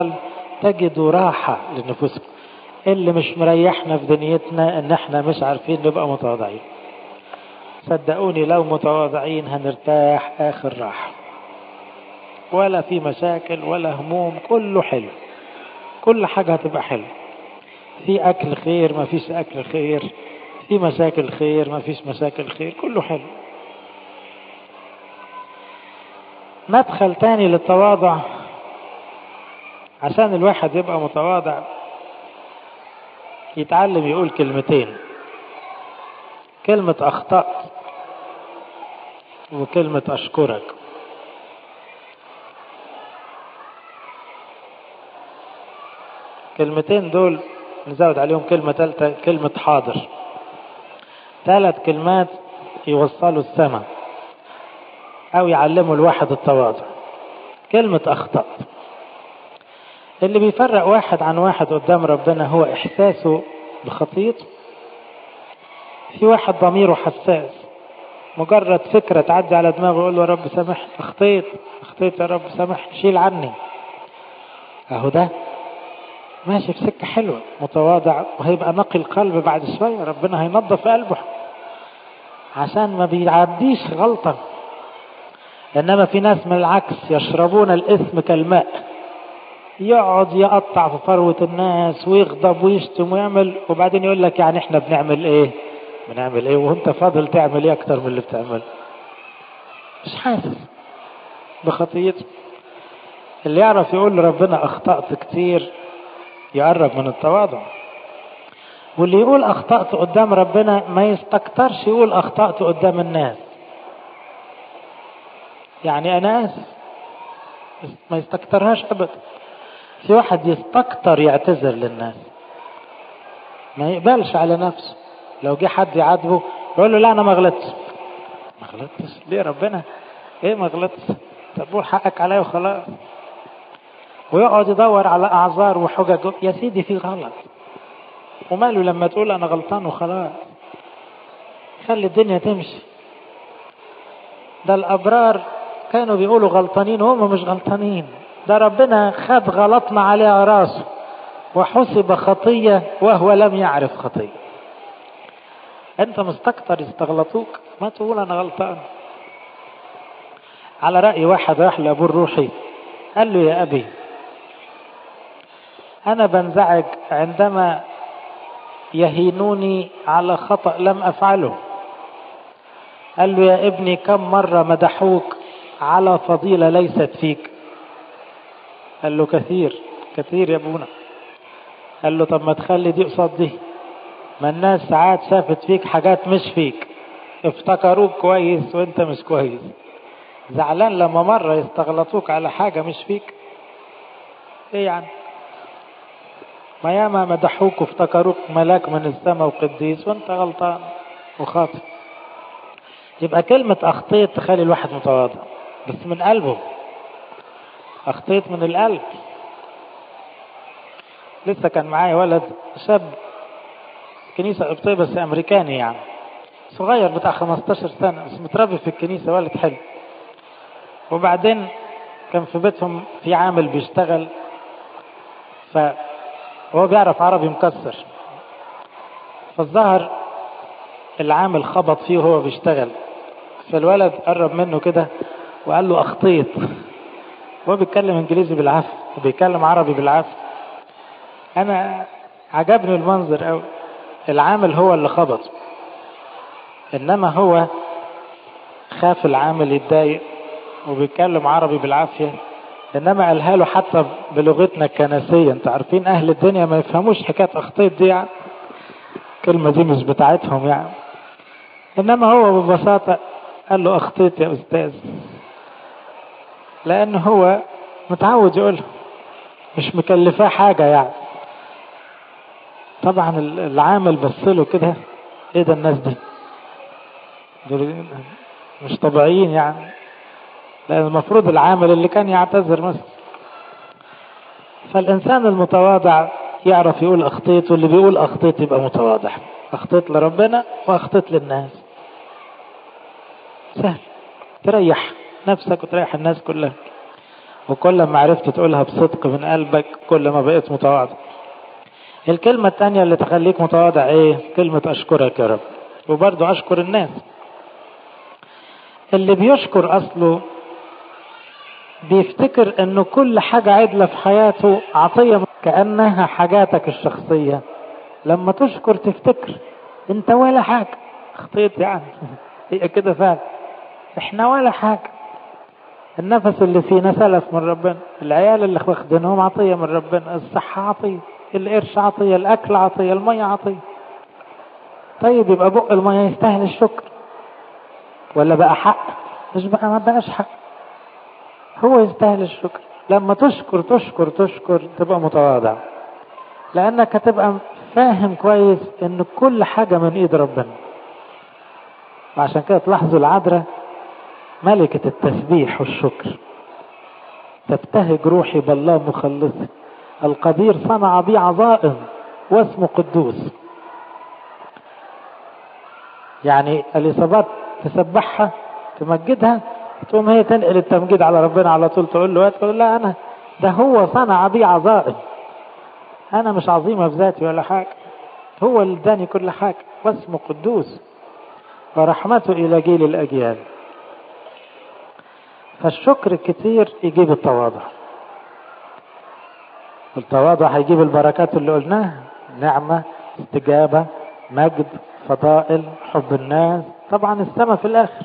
تجدوا راحة لنفوسكم اللي مش مريحنا في دنيتنا ان احنا مش عارفين نبقى متواضعين صدقوني لو متواضعين هنرتاح اخر راحة ولا في مشاكل ولا هموم كله حلو كل حاجة هتبقى حلو في اكل خير ما فيش اكل خير في مشاكل خير ما فيش مشاكل خير كله حلو مدخل تاني للتواضع عشان الواحد يبقى متواضع يتعلم يقول كلمتين كلمة أخطأت وكلمة أشكرك كلمتين دول نزود عليهم كلمة ثالثة كلمة حاضر ثلاث كلمات يوصلوا السماء أو يعلموا الواحد التواضع كلمة أخطأت اللي بيفرق واحد عن واحد قدام ربنا هو إحساسه بخطيته في واحد ضميره حساس مجرد فكرة تعدي على دماغه يقول له يا رب سامحني أخطيت أخطيت يا رب سامحني شيل عني أهو ده ماشي في سكة حلوة متواضع وهيبقى نقي القلب بعد شوية ربنا هينظف قلبه عشان ما بيعديش غلطة إنما في ناس من العكس يشربون الإثم كالماء يقعد يقطع في فروة الناس ويغضب ويشتم ويعمل وبعدين يقول لك يعني احنا بنعمل ايه بنعمل ايه وانت فاضل تعمل ايه اكتر من اللي بتعمله مش حاسس بخطيته اللي يعرف يقول لربنا اخطأت كتير يقرب من التواضع واللي يقول اخطأت قدام ربنا ما يستكترش يقول اخطأت قدام الناس يعني انا اسف ما يستكترهاش ابدا في واحد يستكتر يعتذر للناس ما يقبلش على نفسه لو جه حد يعاتبه يقول له لا انا ما غلطتش ما غلطتش ليه ربنا ايه ما غلطتش طب قول حقك عليا وخلاص ويقعد يدور على اعذار وحجج يا سيدي في غلط وماله لما تقول انا غلطان وخلاص خلي الدنيا تمشي ده الابرار كانوا بيقولوا غلطانين وهم مش غلطانين ده ربنا خد غلطنا عليها راسه وحسب خطية وهو لم يعرف خطية انت مستكتر يستغلطوك ما تقول انا غلطان على رأي واحد راح لأبوه الروحي قال له يا أبي أنا بنزعج عندما يهينوني على خطأ لم أفعله قال له يا ابني كم مرة مدحوك على فضيلة ليست فيك قال له كثير كثير يا ابونا قال له طب ما تخلي دي قصاد دي ما الناس ساعات شافت فيك حاجات مش فيك افتكروك كويس وانت مش كويس زعلان لما مرة يستغلطوك على حاجة مش فيك ايه يعني ما ياما مدحوك وافتكروك ملاك من السماء وقديس وانت غلطان وخاطئ يبقى كلمة أخطيت تخلي الواحد متواضع بس من قلبه أخطيت من القلب لسه كان معايا ولد شاب كنيسة قبطية بس أمريكاني يعني صغير بتاع 15 سنة بس متربي في الكنيسة ولد حلو وبعدين كان في بيتهم في عامل بيشتغل فهو بيعرف عربي مكسر فالظهر العامل خبط فيه وهو بيشتغل فالولد قرب منه كده وقال له أخطيت هو بيتكلم انجليزي بالعافية وبيتكلم عربي بالعافية انا عجبني المنظر قوي العامل هو اللي خبط انما هو خاف العامل يتضايق وبيتكلم عربي بالعافية انما قالها له حتى بلغتنا الكنسية انت عارفين اهل الدنيا ما يفهموش حكاية اخطيت دي يعني الكلمة دي مش بتاعتهم يعني انما هو ببساطة قال له اخطيت يا استاذ لأنه هو متعود يقولها مش مكلفاه حاجة يعني طبعا العامل بص له كده ايه ده الناس دي دول مش طبيعيين يعني لأن المفروض العامل اللي كان يعتذر مثلا فالإنسان المتواضع يعرف يقول أخطيت واللي بيقول أخطيت يبقى متواضع أخطيت لربنا وأخطيت للناس سهل تريح نفسك وتريح الناس كلها وكل ما عرفت تقولها بصدق من قلبك كل ما بقيت متواضع الكلمة التانية اللي تخليك متواضع ايه كلمة اشكرك يا رب وبرضه اشكر الناس اللي بيشكر اصله بيفتكر انه كل حاجة عدلة في حياته عطية كأنها حاجاتك الشخصية لما تشكر تفتكر انت ولا حاجة خطيت يعني هي كده فعلا احنا ولا حاجة النفس اللي فينا سلف من ربنا العيال اللي واخدينهم عطية من ربنا الصحة عطية القرش عطية الأكل عطية المية عطية طيب يبقى بق المية يستاهل الشكر ولا بقى حق مش بقى ما بقاش حق هو يستاهل الشكر لما تشكر تشكر تشكر تبقى متواضع لأنك هتبقى فاهم كويس إن كل حاجة من إيد ربنا وعشان كده تلاحظوا العذراء ملكة التسبيح والشكر تبتهج روحي بالله مخلصي القدير صنع بي عظائم واسمه قدوس يعني الإصابات تسبحها تمجدها تقوم هي تنقل التمجيد على ربنا على طول تقول له تقول لا أنا ده هو صنع بي عظائم أنا مش عظيمة في ذاتي ولا حاجة هو اللي اداني كل حاجة واسمه قدوس ورحمته إلى جيل الأجيال فالشكر كتير يجيب التواضع التواضع هيجيب البركات اللي قلناها نعمة استجابة مجد فضائل حب الناس طبعا السماء في الآخر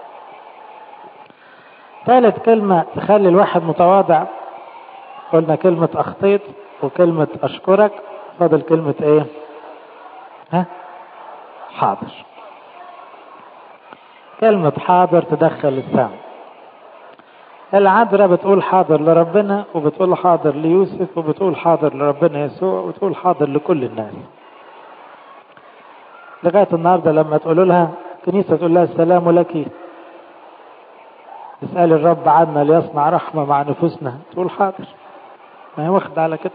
ثالث كلمة تخلي الواحد متواضع قلنا كلمة أخطيت وكلمة أشكرك فاضل كلمة إيه ها حاضر كلمة حاضر تدخل السماء العذراء بتقول حاضر لربنا وبتقول حاضر ليوسف وبتقول حاضر لربنا يسوع وبتقول حاضر لكل الناس لغاية النهاردة لما تقولوا لها كنيسة تقول لها السلام لك اسأل الرب عنا ليصنع رحمة مع نفوسنا تقول حاضر ما هي واخد على كده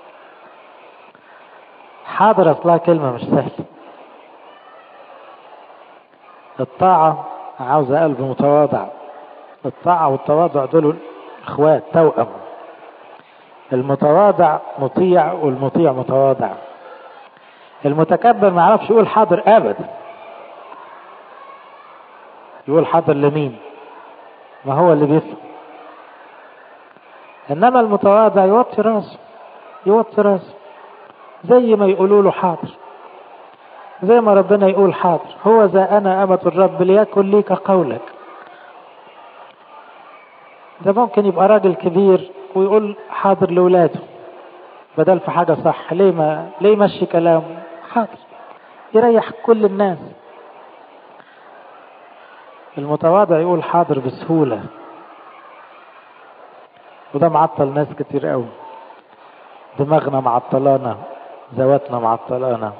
حاضر اصلها كلمة مش سهلة الطاعة عاوزة قلب متواضع الطاعة والتواضع دول اخوات توأم المتواضع مطيع والمطيع متواضع المتكبر ما يعرفش يقول حاضر ابدا يقول حاضر لمين ما هو اللي بيفهم انما المتواضع يوطي راسه يوطي راسه زي ما يقولوا له حاضر زي ما ربنا يقول حاضر هو ذا انا امة الرب ليكن ليك قولك ده ممكن يبقى راجل كبير ويقول حاضر لاولاده بدل في حاجة صح ليه ما ليه يمشي كلامه حاضر يريح كل الناس المتواضع يقول حاضر بسهولة وده معطل ناس كتير قوي دماغنا معطلانا ذواتنا معطلانا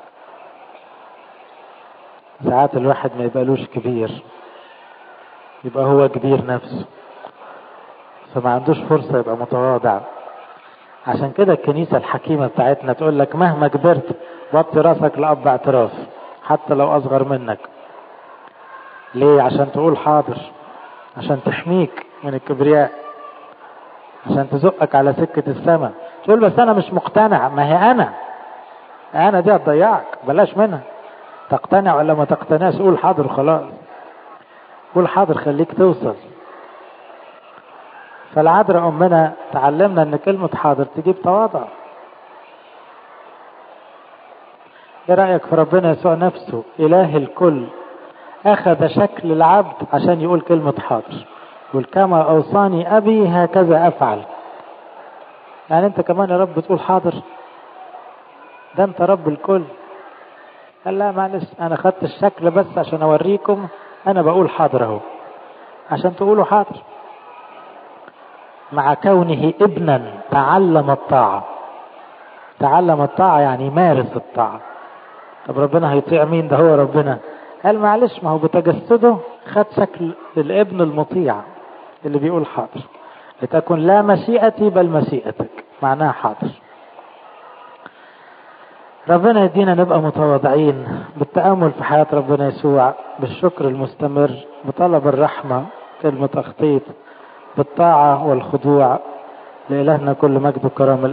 ساعات الواحد ما يبقالوش كبير يبقى هو كبير نفسه فما عندوش فرصة يبقى متواضع عشان كده الكنيسة الحكيمة بتاعتنا تقول لك مهما كبرت وطي راسك لأب اعتراف حتى لو أصغر منك ليه عشان تقول حاضر عشان تحميك من الكبرياء عشان تزقك على سكة السماء تقول بس أنا مش مقتنع ما هي أنا أنا دي هتضيعك بلاش منها تقتنع ولا ما تقتنعش قول حاضر خلاص قول حاضر خليك توصل فالعذراء أمنا تعلمنا أن كلمة حاضر تجيب تواضع ايه رأيك في ربنا يسوع نفسه إله الكل أخذ شكل العبد عشان يقول كلمة حاضر يقول كما أوصاني أبي هكذا أفعل يعني أنت كمان يا رب تقول حاضر ده أنت رب الكل قال لا معلش أنا خدت الشكل بس عشان أوريكم أنا بقول حاضر أهو عشان تقولوا حاضر مع كونه ابنا تعلم الطاعة تعلم الطاعة يعني مارس الطاعة طب ربنا هيطيع مين ده هو ربنا قال معلش ما هو بتجسده خد شكل الابن المطيع اللي بيقول حاضر لتكن لا مشيئتي بل مشيئتك معناها حاضر ربنا يدينا نبقى متواضعين بالتأمل في حياة ربنا يسوع بالشكر المستمر بطلب الرحمة كلمة أخطيت بالطاعة والخضوع لإلهنا كل مجد وكرامة